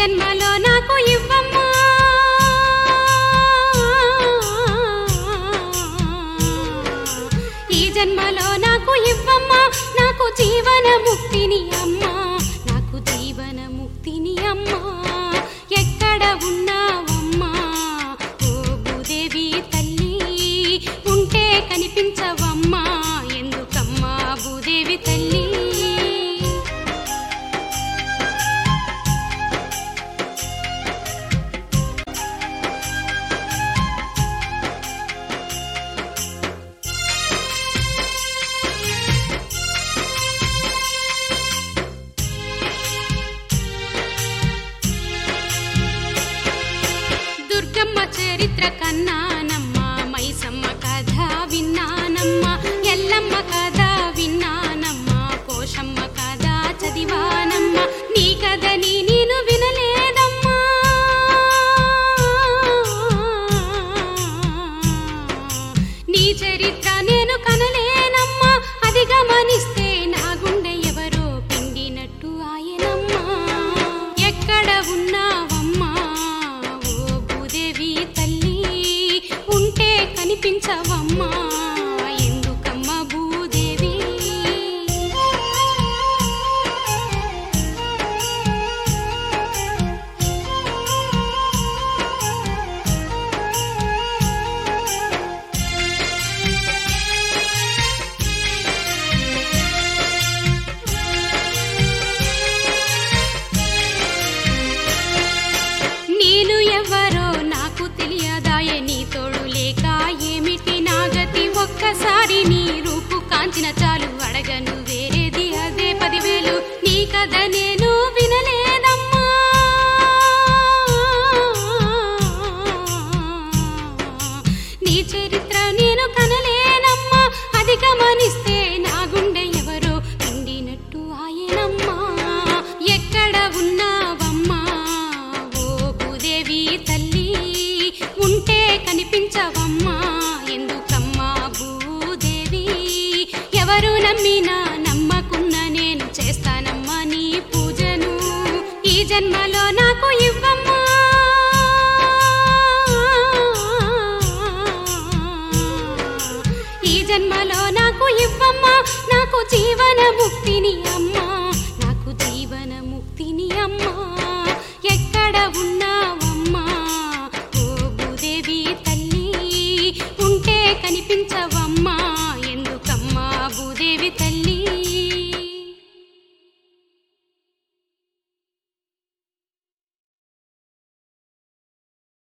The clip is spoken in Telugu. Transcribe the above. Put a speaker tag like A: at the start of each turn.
A: జన్మలో నాకు ఇవ్వమ్మా ఈ జన్మలో నాకు ఇవ్వమ్మా నాకు జీవన ముక్తిని అమ్మా నాకు జీవన ముక్తిని అమ్మా ఎక్కడ ఉన్నావమ్మా ఓ భూదేవి తల్లి ఉంటే కనిపించవమ్మా ఎందుకమ్మా భూదేవి తల్లి దుర్గమ్మ చరిత్ర కన్నానమ్మ మైసమ్మ కథ విన్నానమ్మ ఎల్లమ్మ కథ విన్నానమ్మ కోశమ్మ కథ చదివానమ్మ నీ కథని నేను వినలేదమ్మా నీ చరిత్ర నేను కనలేనమ్మా అది గమనిస్తే నా గుండె ఎవరో పిండినట్టు ఆయనమ్మా ఎక్కడ ఉన్నావమ్మా ఓ భూదేవి తల్లి ఉంటే కనిపించవమ్మా ఎందుకమ్మ భూదేవి నేను ఎవరో నాకు తెలియదాయే నీ తోడు లేక ఏమిటి నాగతి ఒక్కసారి నీ రూపు కాంచిన చాలు అడగను వేరేది అదే పదివేలు నీ కథ నేను వినలేదమ్మా నీ చరిత్ర నేను కనలేనమ్మా అది గమనిస్తే నా గుండె ఎవరో పిండినట్టు ఆయనమ్మా ఎక్కడ ఉన్నావమ్మా ఓ భూదేవి తల్లి ఉంటే కనిపించవమ్మా ఎందుకమ్మా భూదేవి ఎవరు నమ్మినా నమ్మకున్న నేను చేస్తానమ్మా నీ పూజను ఈ జన్మలో నాకు ఇవ్వమ్మా ఈ జన్మలో నాకు ఇవ్వమ్మా నాకు జీవన ముక్తిని అమ్మా నాకు జీవన ముక్తిని అమ్మా ఎక్కడ ఉన్నావు